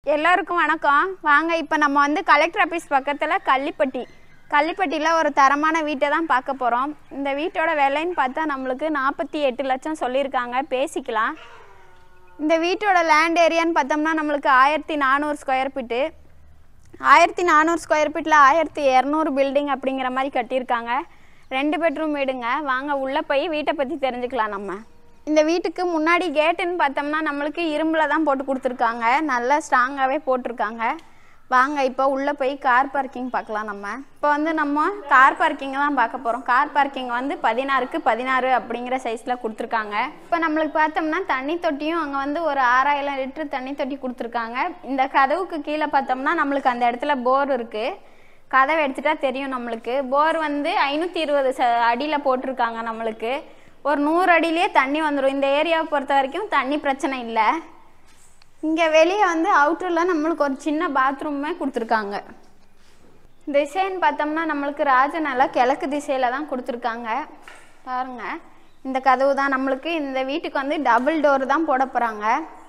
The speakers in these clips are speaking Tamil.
எல்லாருக்கும் வணக்கம் வாங்க இப்போ நம்ம வந்து கலெக்டர் ஆஃபீஸ் பக்கத்தில் கள்ளிப்பட்டி கள்ளிப்பட்டியில் ஒரு தரமான வீட்டை தான் பார்க்க போகிறோம் இந்த வீட்டோட விலைன்னு பார்த்தா நம்மளுக்கு நாற்பத்தி எட்டு லட்சம் சொல்லியிருக்காங்க பேசிக்கலாம் இந்த வீட்டோட லேண்ட் ஏரியான்னு பார்த்தோம்னா நம்மளுக்கு ஆயிரத்தி நானூறு ஸ்கொயர் ஃபீட்டு ஆயிரத்தி நானூறு ஸ்கொயர் ஃபீட்டில் ஆயிரத்தி இரநூறு பில்டிங் அப்படிங்கிற மாதிரி கட்டியிருக்காங்க ரெண்டு பெட்ரூம் வீடுங்க வாங்க உள்ளே போய் வீட்டை பற்றி தெரிஞ்சுக்கலாம் நம்ம இந்த வீட்டுக்கு முன்னாடி கேட்டுன்னு பார்த்தோம்னா நம்மளுக்கு இரும்பில் தான் போட்டு கொடுத்துருக்காங்க நல்லா ஸ்ட்ராங்காகவே போட்டிருக்காங்க வாங்க இப்போ உள்ளே போய் கார் பார்க்கிங் பார்க்கலாம் நம்ம இப்போ வந்து நம்ம கார் பார்க்கிங்கை தான் பார்க்க போகிறோம் கார் பார்க்கிங் வந்து பதினாறுக்கு பதினாறு அப்படிங்கிற சைஸில் கொடுத்துருக்காங்க இப்போ நம்மளுக்கு பார்த்தோம்னா தண்ணி தொட்டியும் அங்கே வந்து ஒரு ஆறாயிரம் லிட்டர் தண்ணி தொட்டி கொடுத்துருக்காங்க இந்த கதவுக்கு கீழே பார்த்தோம்னா நம்மளுக்கு அந்த இடத்துல போர் இருக்குது கதவை எடுத்துட்டா தெரியும் நம்மளுக்கு போர் வந்து ஐநூற்றி இருபது ச அடியில் போட்டிருக்காங்க நம்மளுக்கு ஒரு நூறு அடியிலே தண்ணி வந்துடும் இந்த ஏரியாவை பொறுத்த வரைக்கும் தண்ணி பிரச்சனை இல்லை இங்கே வெளியே வந்து அவுட்டரில் நம்மளுக்கு ஒரு சின்ன பாத்ரூமே கொடுத்துருக்காங்க டிசைன் பார்த்தோம்னா நம்மளுக்கு ராஜநல கிழக்கு திசையில் தான் கொடுத்துருக்காங்க பாருங்க இந்த கதவு தான் நம்மளுக்கு இந்த வீட்டுக்கு வந்து டபுள் டோர் தான் போட போகிறாங்க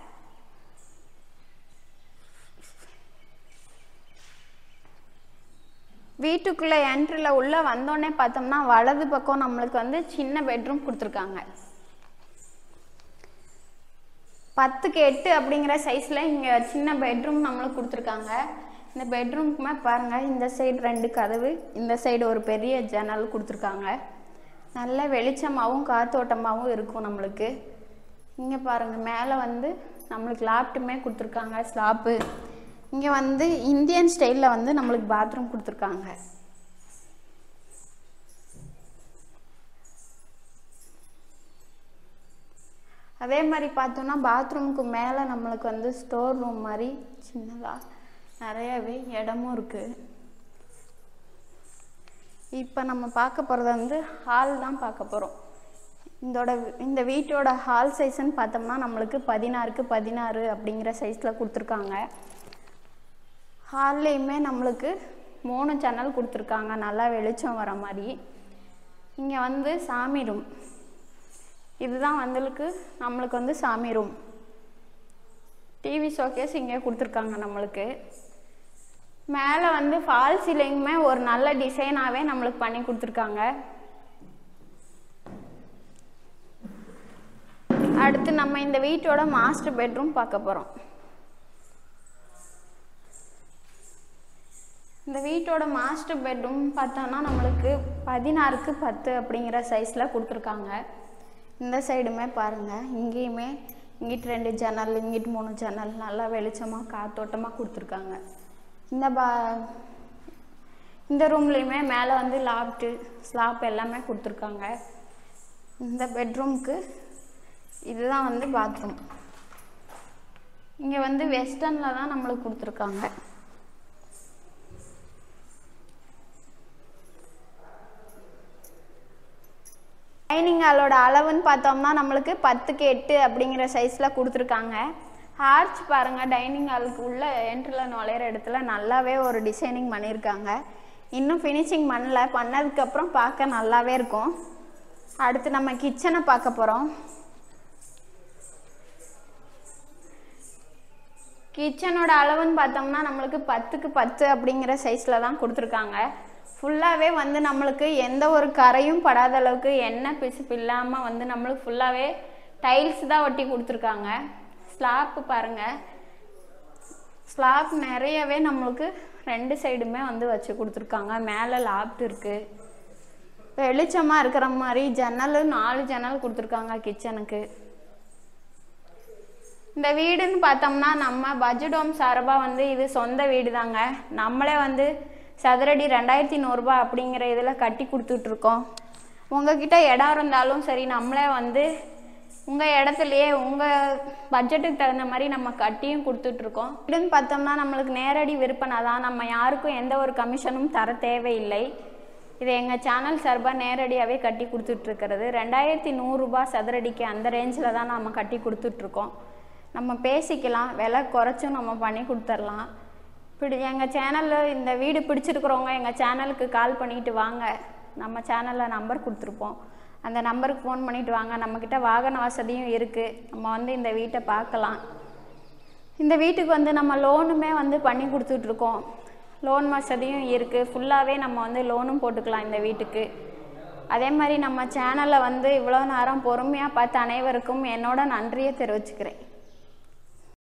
வீட்டுக்குள்ளே என்ட்ரியில் உள்ளே வந்தோடனே பார்த்தோம்னா வலது பக்கம் நம்மளுக்கு வந்து சின்ன பெட்ரூம் கொடுத்துருக்காங்க பத்துக்கு எட்டு அப்படிங்கிற சைஸில் இங்கே சின்ன பெட்ரூம் நம்மளுக்கு கொடுத்துருக்காங்க இந்த பெட்ரூம்க்குமே பாருங்கள் இந்த சைடு ரெண்டு கதவு இந்த சைடு ஒரு பெரிய ஜன்னல் கொடுத்துருக்காங்க நல்ல வெளிச்சமாகவும் காத்தோட்டமாகவும் இருக்கும் நம்மளுக்கு இங்கே பாருங்கள் மேலே வந்து நம்மளுக்கு லாப்ட்டுமே கொடுத்துருக்காங்க ஸ்லாப்பு இங்கே வந்து இந்தியன் ஸ்டைலில் வந்து நம்மளுக்கு பாத்ரூம் கொடுத்துருக்காங்க அதே மாதிரி பார்த்தோம்னா பாத்ரூமுக்கு மேலே நம்மளுக்கு வந்து ஸ்டோர் ரூம் மாதிரி சின்னதாக நிறையவே இடமும் இருக்குது இப்போ நம்ம பார்க்க போகிறது வந்து ஹால் தான் பார்க்க போகிறோம் இதோட இந்த வீட்டோட ஹால் சைஸ்ன்னு பார்த்தோம்னா நம்மளுக்கு பதினாறுக்கு பதினாறு அப்படிங்கிற சைஸில் கொடுத்துருக்காங்க ஹால்லையுமே நம்மளுக்கு மூணு சேனல் கொடுத்துருக்காங்க நல்லா வெளிச்சம் வர மாதிரி இங்கே வந்து சாமி ரூம் இதுதான் வந்துருக்கு நம்மளுக்கு வந்து சாமி ரூம் டிவி ஷோகேஸ் இங்கே கொடுத்துருக்காங்க நம்மளுக்கு மேலே வந்து ஃபால் சீலிங்குமே ஒரு நல்ல டிசைனாகவே நம்மளுக்கு பண்ணி கொடுத்துருக்காங்க அடுத்து நம்ம இந்த வீட்டோட மாஸ்டர் பெட்ரூம் பார்க்க போகிறோம் இந்த வீட்டோட மாஸ்டர் பெட்ரூம் பார்த்தோன்னா நம்மளுக்கு பதினாறுக்கு பத்து அப்படிங்கிற சைஸில் கொடுத்துருக்காங்க இந்த சைடுமே பாருங்கள் இங்கேயுமே இங்கிட்டு ரெண்டு ஜன்னல் இங்கிட்டு மூணு ஜன்னல் நல்லா வெளிச்சமாக காத்தோட்டமாக கொடுத்துருக்காங்க இந்த பா இந்த ரூம்லேயுமே மேலே வந்து லாப்ட்டு ஸ்லாப் எல்லாமே கொடுத்துருக்காங்க இந்த பெட்ரூம்க்கு இதுதான் வந்து பாத்ரூம் இங்கே வந்து வெஸ்டர்னில் தான் நம்மளுக்கு கொடுத்துருக்காங்க டைனிங் ஹாலோட அளவுன்னு பார்த்தோம்னா நம்மளுக்கு பத்துக்கு எட்டு அப்படிங்கிற சைஸில் கொடுத்துருக்காங்க ஆர்ச் பாருங்கள் டைனிங் ஹாலுக்கு உள்ள என்ட்ரில் நுழையிற இடத்துல நல்லாவே ஒரு டிசைனிங் பண்ணியிருக்காங்க இன்னும் ஃபினிஷிங் பண்ணல பண்ணதுக்கப்புறம் பார்க்க நல்லாவே இருக்கும் அடுத்து நம்ம கிச்சனை பார்க்க போகிறோம் கிச்சனோட அளவுன்னு பார்த்தோம்னா நம்மளுக்கு பத்துக்கு பத்து அப்படிங்கிற சைஸில் தான் கொடுத்துருக்காங்க ஃபுல்லாகவே வந்து நம்மளுக்கு எந்த ஒரு கரையும் படாத அளவுக்கு எண்ணெய் பிசுப்பு இல்லாமல் வந்து நம்மளுக்கு ஃபுல்லாகவே டைல்ஸ் தான் ஒட்டி கொடுத்துருக்காங்க ஸ்லாப்பு பாருங்கள் ஸ்லாப் நிறையவே நம்மளுக்கு ரெண்டு சைடுமே வந்து வச்சு கொடுத்துருக்காங்க மேலே லாப்ட் இருக்குது வெளிச்சமாக இருக்கிற மாதிரி ஜன்னல் நாலு ஜன்னல் கொடுத்துருக்காங்க கிச்சனுக்கு இந்த வீடுன்னு பார்த்தோம்னா நம்ம பட்ஜெட்டோம் சார்பாக வந்து இது சொந்த வீடு தாங்க நம்மளே வந்து சதுரடி ரெண்டாயிரத்தி நூறுரூபா அப்படிங்கிற இதில் கட்டி கொடுத்துட்ருக்கோம் உங்ககிட்ட இடம் இருந்தாலும் சரி நம்மளே வந்து உங்கள் இடத்துலையே உங்கள் பட்ஜெட்டுக்கு தகுந்த மாதிரி நம்ம கட்டியும் கொடுத்துட்ருக்கோம் வீடுன்னு பார்த்தோம்னா நம்மளுக்கு நேரடி விற்பனை தான் நம்ம யாருக்கும் எந்த ஒரு கமிஷனும் தர தேவையில்லை இது எங்கள் சேனல் சார்பாக நேரடியாகவே கட்டி கொடுத்துட்ருக்கிறது ரெண்டாயிரத்தி நூறுரூபா சதுரடிக்கு அந்த ரேஞ்சில் தான் நம்ம கட்டி கொடுத்துட்ருக்கோம் நம்ம பேசிக்கலாம் விலை குறைச்சும் நம்ம பண்ணி கொடுத்துர்லாம் பிடி எங்கள் சேனலில் இந்த வீடு பிடிச்சிருக்கிறவங்க எங்கள் சேனலுக்கு கால் பண்ணிட்டு வாங்க நம்ம சேனலில் நம்பர் கொடுத்துருப்போம் அந்த நம்பருக்கு ஃபோன் பண்ணிட்டு வாங்க நம்மக்கிட்ட வாகன வசதியும் இருக்குது நம்ம வந்து இந்த வீட்டை பார்க்கலாம் இந்த வீட்டுக்கு வந்து நம்ம லோனுமே வந்து பண்ணி கொடுத்துட்ருக்கோம் லோன் வசதியும் இருக்குது ஃபுல்லாகவே நம்ம வந்து லோனும் போட்டுக்கலாம் இந்த வீட்டுக்கு அதே மாதிரி நம்ம சேனலை வந்து இவ்வளோ நேரம் பொறுமையாக பார்த்த அனைவருக்கும் என்னோட நன்றியை தெரிவிச்சுக்கிறேன்